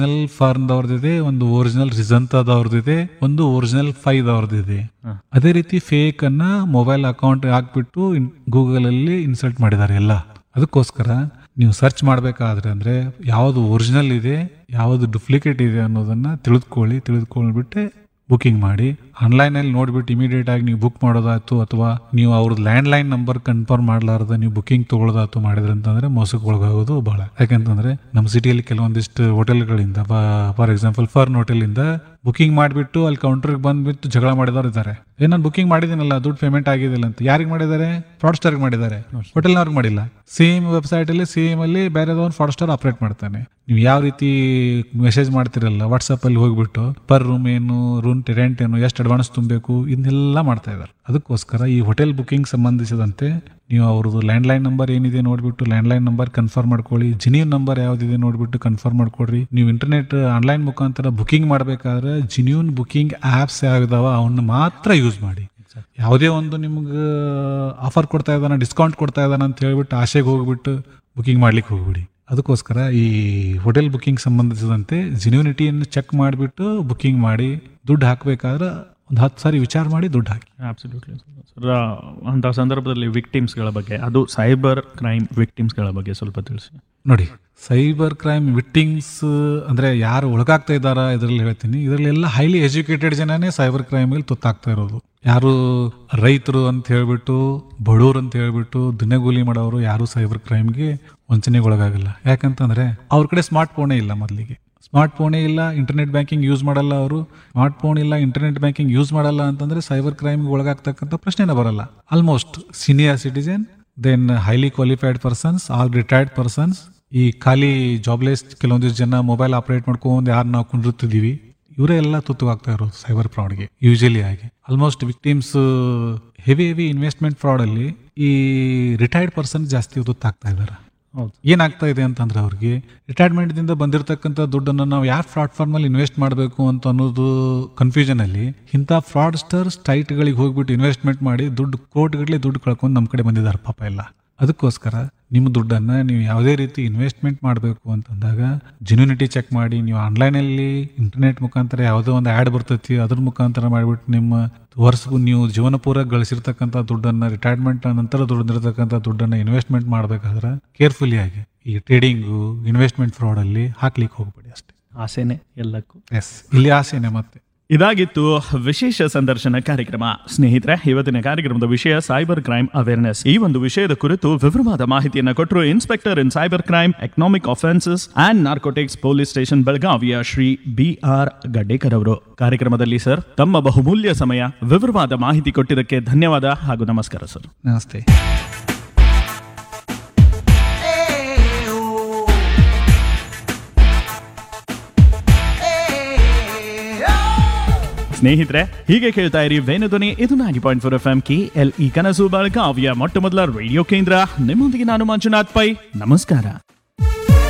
ಫಾರ್ನ್ದವ್ರದಿದೆ ಒಂದು ಒರಿಜಿನಲ್ ರಿಸಂತದವ್ರದಿದೆ ಒಂದು ಒರಿಜಿನಲ್ ಫೈದವ್ರದಿದೆ ಅದೇ ರೀತಿ ಫೇಕ್ ಅನ್ನ ಮೊಬೈಲ್ ಅಕೌಂಟ್ ಹಾಕ್ಬಿಟ್ಟು ಗೂಗಲ್ ಅಲ್ಲಿ ಇನ್ಸರ್ಟ್ ಮಾಡಿದ್ದಾರೆ ಎಲ್ಲ ಅದಕ್ಕೋಸ್ಕರ ನೀವು ಸರ್ಚ್ ಮಾಡಬೇಕಾದ್ರೆ ಅಂದ್ರೆ ಯಾವುದು ಒರಿಜಿನಲ್ ಇದೆ ಯಾವುದು ಡುಪ್ಲಿಕೇಟ್ ಇದೆ ಅನ್ನೋದನ್ನ ತಿಳಿದುಕೊಳ್ಳಿ ತಿಳಿದುಕೊಂಡ್ಬಿಟ್ಟೆ ಬುಕಿಂಗ್ ಮಾಡಿ ಆನ್ಲೈನ್ ಅಲ್ಲಿ ನೋಡ್ಬಿಟ್ಟು ಇಮಿಡಿಯೇಟ್ ಆಗಿ ನೀವು ಬುಕ್ ಮಾಡೋದಾಯ್ತು ಅಥವಾ ನೀವು ಅವ್ರದ್ದು ಲ್ಯಾಂಡ್ ಲೈನ್ ನಂಬರ್ ಕನ್ಫರ್ಮ್ ಮಾಡ್ಲಾರ್ದ ನೀವು ಬುಕಿಂಗ್ ತಗೊಳ್ಳೋದಾಯ್ತು ಮಾಡಿದ್ರೆ ಅಂತಂದ್ರೆ ಮೋಸಕ್ಕೆ ಒಳಗಾಗೋದು ಬಹಳ ಯಾಕಂತಂದ್ರೆ ನಮ್ಮ ಸಿಟಿಯಲ್ಲಿ ಕೆಲವೊಂದಿಷ್ಟು ಹೋಟೆಲ್ಗಳಿಂದ ಫಾರ್ ಎಕ್ಸಾಂಪಲ್ ಫರ್ನ್ ಹೋಟೆಲಿಂದ ಬುಕಿಂಗ್ ಮಾಡಿಬಿಟ್ಟು ಅಲ್ಲಿ ಕೌಂಟರ್ಗೆ ಬಂದ್ಬಿಟ್ಟು ಜಗಳ ಮಾಡಿದವರು ಇದ್ದಾರೆ ಏ ನಾನು ಬುಕಿಂಗ್ ಮಾಡಿದ್ದೀನಲ್ಲ ದುಡ್ಡು ಪೇಮೆಂಟ್ ಆಗಿದಿಲ್ಲ ಅಂತ ಯಾರಿಗೆ ಮಾಡಿದ್ದಾರೆ ಫ್ರಾಡ್ಸ್ಟರ್ಗೆ ಮಾಡಿದ್ದಾರೆ ಹೋಟೆಲ್ನವ್ರಿಗೆ ಮಾಡಿಲ್ಲ ಸೇಮ್ ವೆಬ್ಸೈಟ್ ಅಲ್ಲಿ ಸೇಮ್ ಅಲ್ಲಿ ಬೇರೆದವನ್ ಫ್ರಾಡ್ಸ್ಟರ್ ಆಪರೇಟ್ ಮಾಡ್ತಾನೆ ನೀವು ಯಾವ ರೀತಿ ಮೆಸೇಜ್ ಮಾಡ್ತಿರಲ್ಲ ವಾಟ್ಸಪ್ ಅಲ್ಲಿ ಹೋಗ್ಬಿಟ್ಟು ಪರ್ ರೂಮ್ ಏನು ರೂಮ್ ರೆಂಟ್ ಏನು ಎಷ್ಟು ಅಡ್ವಾನ್ಸ್ ತುಂಬಬೇಕು ಇದನ್ನೆಲ್ಲ ಮಾಡ್ತಾ ಇದ್ದಾರೆ ಅದಕ್ಕೋಸ್ಕರ ಈ ಹೋಟೆಲ್ ಬುಕಿಂಗ್ ಸಂಬಂಧಿಸಿದಂತೆ ನೀವು ಅವ್ರದ್ದು ಲ್ಯಾಂಡ್ ಲೈನ್ ನಂಬರ್ ಏನಿದೆ ನೋಡ್ಬಿಟ್ಟು ಲ್ಯಾಂಡ್ ಲೈನ್ ನಂಬರ್ ಕನ್ಫರ್ಮ್ ಮಾಡ್ಕೊಳ್ಳಿ ಜಿನಿಯನ್ ನಂಬರ್ ಯಾವ್ದಿದೆ ನೋಡ್ಬಿಟ್ಟು ಕನ್ಫರ್ಮ್ ಮಾಡ್ಕೊಡ್ರಿ ನೀವು ಇಂಟರ್ನೆಟ್ ಆನ್ಲೈನ್ ಮುಖಾಂತರ ಬುಕಿಂಗ್ ಮಾಡ್ಬೇಕಾದ್ರೆ ಜಿನ್ಯೂನ್ ಬುಕಿಂಗ್ ಆಪ್ಸ್ ಯಾವ್ದಾವ ಅವನ್ನ ಮಾತ್ರ ಯೂಸ್ ಮಾಡಿ ಯಾವುದೇ ಒಂದು ನಿಮ್ಗೆ ಆಫರ್ ಕೊಡ್ತಾ ಇದ್ದಾನ ಡಿಸ್ಕೌಂಟ್ ಕೊಡ್ತಾ ಇದ್ದಾನ ಅಂತ ಹೇಳ್ಬಿಟ್ಟು ಆಸೆಗೆ ಹೋಗ್ಬಿಟ್ಟು ಬುಕಿಂಗ್ ಮಾಡ್ಲಿಕ್ಕೆ ಹೋಗ್ಬಿಡಿ ಅದಕ್ಕೋಸ್ಕರ ಈ ಹೋಟೆಲ್ ಬುಕಿಂಗ್ ಸಂಬಂಧಿಸಿದಂತೆ ಜಿನ್ಯೂನಿಟಿಯನ್ನು ಚೆಕ್ ಮಾಡಿಬಿಟ್ಟು ಬುಕಿಂಗ್ ಮಾಡಿ ದುಡ್ಡು ಹಾಕಬೇಕಾದ್ರೆ ಒಂದು ಹತ್ತು ಸಾರಿ ವಿಚಾರ ಮಾಡಿ ದುಡ್ಡು ಹಾಕಿ ಅಬ್ಸಲ್ಯೂಟ್ಲಿ ಸರ್ ಅಂಥ ಸಂದರ್ಭದಲ್ಲಿ ವಿಕ್ಟಿಮ್ಸ್ಗಳ ಬಗ್ಗೆ ಅದು ಸೈಬರ್ ಕ್ರೈಮ್ ವಿಕ್ಟಿಮ್ಸ್ಗಳ ಬಗ್ಗೆ ಸ್ವಲ್ಪ ತಿಳಿಸಿ ನೋಡಿ ಸೈಬರ್ ಕ್ರೈಮ್ ವಿಕ್ಟಿಮ್ಸ್ ಅಂದ್ರೆ ಯಾರು ಒಳಗಾಗ್ತಾ ಇದ್ದಾರಾ ಇದರಲ್ಲಿ ಹೇಳ್ತೀನಿ ಇದರಲ್ಲಿ ಎಲ್ಲ ಹೈಲಿ ಎಜುಕೇಟೆಡ್ ಜನನೇ ಸೈಬರ್ ಕ್ರೈಮಲ್ಲಿ ತುತ್ತಾಗ್ತಾ ಇರೋದು ಯಾರು ರೈತರು ಅಂತ ಹೇಳ್ಬಿಟ್ಟು ಬಡವರು ಅಂತ ಹೇಳ್ಬಿಟ್ಟು ದಿನಗೂಲಿ ಮಾಡೋರು ಯಾರು ಸೈಬರ್ ಕ್ರೈಮ್ಗೆ ವಂಚನೆಗೆ ಒಳಗಾಗಲ್ಲ ಯಾಕಂತಂದ್ರೆ ಅವ್ರ ಕಡೆ ಸ್ಮಾರ್ಟ್ ಫೋನೇ ಇಲ್ಲ ಮೊದಲಿಗೆ ಸ್ಮಾರ್ಟ್ ಫೋನೇ ಇಲ್ಲ ಇಂಟರ್ನೆಟ್ ಬ್ಯಾಂಕಿಂಗ್ ಯೂಸ್ ಮಾಡಲ್ಲ ಅವರು ಸ್ಮಾರ್ಟ್ ಫೋನ್ ಇಲ್ಲ ಇಂಟರ್ನೆಟ್ ಬ್ಯಾಂಕಿಂಗ್ ಯೂಸ್ ಮಾಡಲ್ಲ ಅಂತಂದ್ರೆ ಸೈಬರ್ ಕ್ರೈಮ್ಗೆ ಒಳಗಾಗ್ತಕ್ಕಂಥ ಪ್ರಶ್ನೆನೇ ಬರಲ್ಲ almost senior citizen then highly qualified persons all retired persons ಈ ಖಾಲಿ ಜಾಬ್ಲೆಸ್ ಕೆಲವೊಂದಿಷ್ಟು ಜನ ಮೊಬೈಲ್ ಆಪರೇಟ್ ಮಾಡ್ಕೊಂಡು ಯಾರು ನಾವು ಕುಂಡಿರ್ತಿದೀವಿ ಇವರೇ ಎಲ್ಲ ತುತ್ತುವಾಗ್ತಾ ಇರೋದು ಸೈಬರ್ ಫ್ರಾಡ್ಗೆ ಯೂಶಲಿ ಆಗಿ almost victims heavy heavy investment fraud ಅಲ್ಲಿ ಈ ರಿಟೈರ್ಡ್ ಪರ್ಸನ್ ಜಾಸ್ತಿ ತುತ್ತಾಗ್ತಾ ಇದ್ದಾರೆ ಹೌದು ಏನಾಗ್ತಾ ಇದೆ ಅಂತಂದ್ರೆ ಅವ್ರಿಗೆ ರಿಟೈರ್ಮೆಂಟ್ ದಿಂದ ಬಂದಿರತಕ್ಕಂಥ ದುಡ್ಡನ್ನು ನಾವು ಯಾವ ಪ್ಲಾಟ್ಫಾರ್ಮ್ ಅಲ್ಲಿ ಇನ್ವೆಸ್ಟ್ ಮಾಡಬೇಕು ಅಂತ ಅನ್ನೋದು ಕನ್ಫ್ಯೂಷನ್ ಅಲ್ಲಿ ಇಂಥ ಫ್ರಾಡ್ಸ್ಟರ್ ಗಳಿಗೆ ಹೋಗ್ಬಿಟ್ಟು ಇನ್ವೆಸ್ಟ್ಮೆಂಟ್ ಮಾಡಿ ದುಡ್ಡು ಕೋಟಿಗಟ್ಟಲೆ ದುಡ್ಡು ಕಳ್ಕೊಂಡು ನಮ್ಮ ಕಡೆ ಬಂದಿದ್ದಾರೆ ಪಾಪ ಎಲ್ಲ ಅದಕ್ಕೋಸ್ಕರ ನಿಮ್ಮ ದುಡ್ಡನ್ನ ನೀವು ಯಾವುದೇ ರೀತಿ ಇನ್ವೆಸ್ಟ್ಮೆಂಟ್ ಮಾಡಬೇಕು ಅಂತಂದಾಗ ಜಿನ್ಯೂನಿಟಿ ಚೆಕ್ ಮಾಡಿ ನೀವು ಆನ್ಲೈನಲ್ಲಿ ಇಂಟರ್ನೆಟ್ ಮುಖಾಂತರ ಯಾವುದೋ ಒಂದು ಆ್ಯಡ್ ಬರ್ತೈತಿ ಅದ್ರ ಮುಖಾಂತರ ಮಾಡಿಬಿಟ್ಟು ನಿಮ್ಮ ವರ್ಷಗೂ ನೀವು ಜೀವನ ಪೂರ ಗಳಿಸಿರ್ತಕ್ಕಂಥ ದುಡ್ಡನ್ನು ರಿಟೈರ್ಮೆಂಟ್ ನಂತರ ದುಡ್ದಿರ್ತಕ್ಕಂಥ ದುಡ್ಡನ್ನು ಇನ್ವೆಸ್ಟ್ಮೆಂಟ್ ಮಾಡಬೇಕಾದ್ರೆ ಕೇರ್ಫುಲಿ ಆಗಿ ಈ ಟ್ರೇಡಿಂಗು ಇನ್ವೆಸ್ಟ್ಮೆಂಟ್ ಫ್ರಾಡಲ್ಲಿ ಹಾಕ್ಲಿಕ್ಕೆ ಹೋಗ್ಬೇಡಿ ಅಷ್ಟೇ ಆಸೆನೆ ಎಲ್ಲಕ್ಕೂ ಎಸ್ ಇಲ್ಲಿ ಆಸೆನೆ ಮತ್ತೆ ಇದಾಗಿತ್ತು ವಿಶೇಷ ಸಂದರ್ಶನ ಕಾರ್ಯಕ್ರಮ ಸ್ನೇಹಿತರೆ ಇವತ್ತಿನ ಕಾರ್ಯಕ್ರಮದ ವಿಷಯ ಸೈಬರ್ ಕ್ರೈಮ್ ಅವೇರ್ನೆಸ್ ಈ ಒಂದು ವಿಷಯದ ಕುರಿತು ವಿವರವಾದ ಮಾಹಿತಿಯನ್ನು ಕೊಟ್ಟರು inspector in cyber crime economic offences and narcotics police station ಬೆಳಗಾವಿಯ ಶ್ರೀ ಬಿ ಆರ್ ಗಡ್ಡೇಕರ್ ಅವರು ಕಾರ್ಯಕ್ರಮದಲ್ಲಿ ಸರ್ ತಮ್ಮ ಬಹುಮೂಲ್ಯ ಸಮಯ ವಿವರವಾದ ಮಾಹಿತಿ ಕೊಟ್ಟಿದ್ದಕ್ಕೆ ಧನ್ಯವಾದ ಹಾಗೂ ನಮಸ್ಕಾರ ಸರ್ ನಮಸ್ತೆ ಸ್ನೇಹಿತರೆ ಹೀಗೆ ಕೇಳ್ತಾ ಇರಿ ವೇಣುಧ್ವನಿ ಇದು ninety point four F M K L E ಕನಸು ಬೆಳಗಾವಿಯ ಮೊಟ್ಟ ಮೊದಲ ರೇಡಿಯೋ ಕೇಂದ್ರ ನಿಮ್ಮೊಂದಿಗೆ ನಾನು ಮಂಜುನಾಥ್ ಪೈ ನಮಸ್ಕಾರ